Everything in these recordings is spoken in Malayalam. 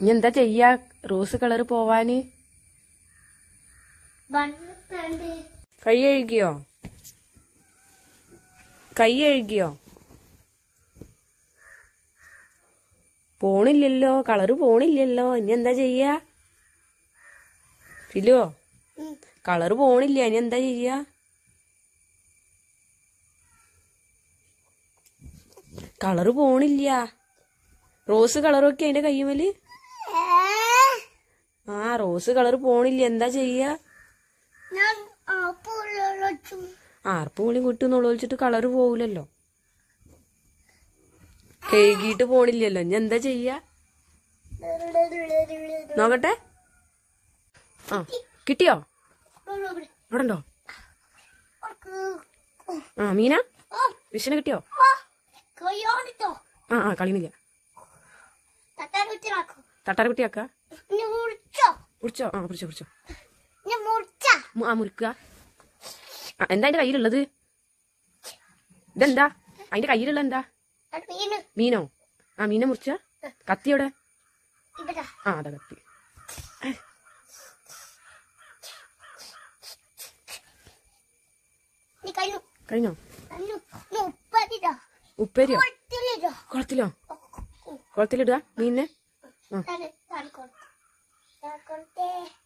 ഇനി എന്താ ചെയ്യാ റോസ് കളർ പോവാന് വന്നിട്ടുണ്ട് കൈ കഴുകിയോ കൈ കഴുകിയോ പോണില്ലല്ലോ കളറ് പോണില്ലല്ലോ ഇനി എന്താ ചെയ്യാ ഫിലുവോ ഉം. കളറ് പോണില്ല ഇനി എന്താ ചെയ്യാ കളറ് പോണില്ല റോസ് കളറൊക്കെ അതിന്റെ കയ്യുമല് ഏ, ആ റോസ് കളറ് പോണില്ല എന്താ ചെയ്യാ ഞാൻ ആപ്പുള്ളു ആർപ്പ് വിളി കിട്ടുന്നുള്ളൂ വെച്ചിട്ട് കളറ് പോവില്ലല്ലോ കഴുകിയിട്ട് പോണില്ലല്ലോ ഇനി എന്താ ചെയ്യാ നോക്കട്ടെ ആ കിട്ടിയോ അവിടെ ഉണ്ടോ ആ മീന വിഷന് കിട്ടിയോ കൊയ്യോണിട്ടോ ആ ആ കളിയുന്നില്ല തട്ടാൻ തട്ടാര കുട്ടിയാക്ക ഇനി മുറിച്ചോ പിടിച്ചോ ആ പിടിച്ചോ പിടിച്ചോ ഇനി മുറിച്ച മു- ആ മുറുക്കുക ആ എന്താ അതിന്റെ കയ്യിലുള്ളത് ഇതെന്താ അതിന്റെ കയ്യിലുള്ള എന്താ അത് മീന് മീനോ ആ മീനെ മുറിച്ച കത്തിയോടെ ഇവിടെ ആ അതാ കത്തി നീ കഴിഞ്ഞു കഴിഞ്ഞോ കഴിഞ്ഞു നീ ഉപ്പതിടോ ഉപ്പേരിയോ കൊട്ടിലിടോ കുളത്തിലോ കുളത്തിലിടുക മീനിനെ ആ കൊടുത്തേ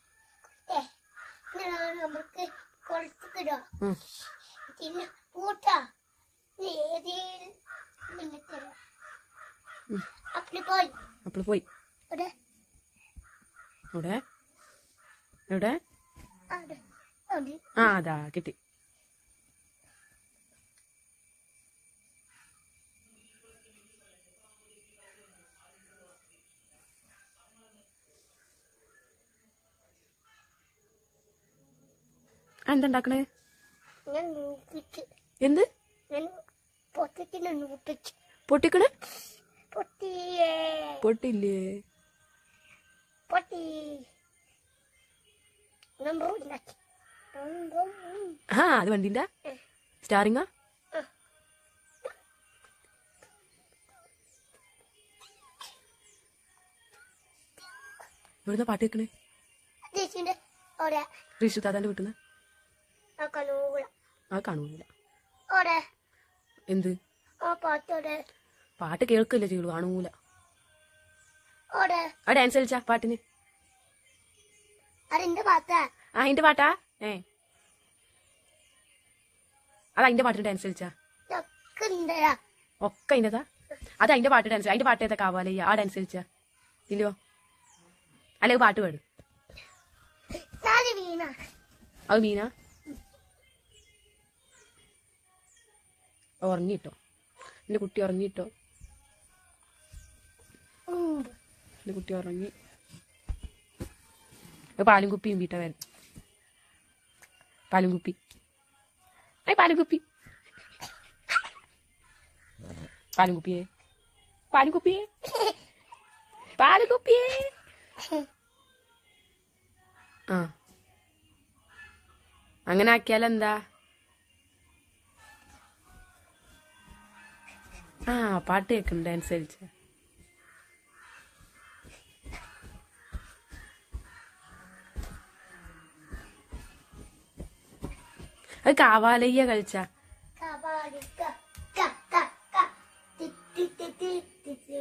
നമുക്ക് കൊടുത്തിടോ ആ പിന്നെ കൂട്ടാ നീ ഏതേലും മിനിറ്റ് അപ്പടി പോയി അപ്പോൾ പോയി ഇവിടെ എവിടെ എവിടെ അവിടെ അവിടെ ആ അതാ കിട്ടി ആ, എന്താ ഉണ്ടാക്കണേ ഞാൻ നോക്കിച്ച് എന്ത് ഞാൻ പൊട്ടത്തിന് നോക്കിച്ച് പൊട്ടിക്കണേ പൊട്ടിയേ പൊട്ടില്ലേ പൊട്ടി നമ്പർ ഉണ്ടാക്കി നമ്പർ ആ അത് വണ്ടിന്റെ സ്റ്റാറിങ്ങാ ഇവിടുന്ന് പാട്ട് കേൾക്കണേ ചേച്ചിന്റെ അവിടെ ഋഷു താത്താന്റെ വീട്ടിൽ നിന്ന് ആ കനൂല ആ കാണൂല അവിടെ എന്ത് ആ പാട്ടോടെ പാട്ട് കേൾക്കില്ല ചെയ്യുള്ളൂ കാണൂല അവിടെ ആ ഡാൻസ് കളിച്ചാ പാട്ടിന് അതിന്റെ പാത്ത ആ അതിന്റെ പാട്ടാ ഏ അത് അതിന്റെ പാട്ടിന് ഡാൻസ് കളിച്ചാ ചക്കുണ്ടയാ ഒക്കെ അതിൻ്റെതാ അത് അതിന്റെ പാട്ട് ഡാൻസ് അതിന്റെ പാട്ട് ഏതാ കാവാലയ്യ ആ ഡാൻസ് കളിച്ചാ ഇല്ലയോ അല്ലെങ്കിൽ പാട്ട് പാടും നാല് വീണ അത് മീന ഉറങ്ങിട്ടോ എന്റെ കുട്ടി ഉറങ്ങിട്ടോ ഉം. എന്റെ കുട്ടി ഉറങ്ങി അത് പാലും കുപ്പിയും വീട്ട വരും പാലും കുപ്പി ഐ പാലും കുപ്പി പാലും കുപ്പിയേ പാലും കുപ്പിയേ പാലും കുപ്പിയേ ആ അങ്ങനെ ആക്കിയാലെന്താ ആ പാട്ട് കേൾക്കും ഡാൻസ് കളിച്ച അത് കാവാലയ്യ കളിച്ച കബാഡി ക ക ക ക ടി ടി ടി ടി ടി ടി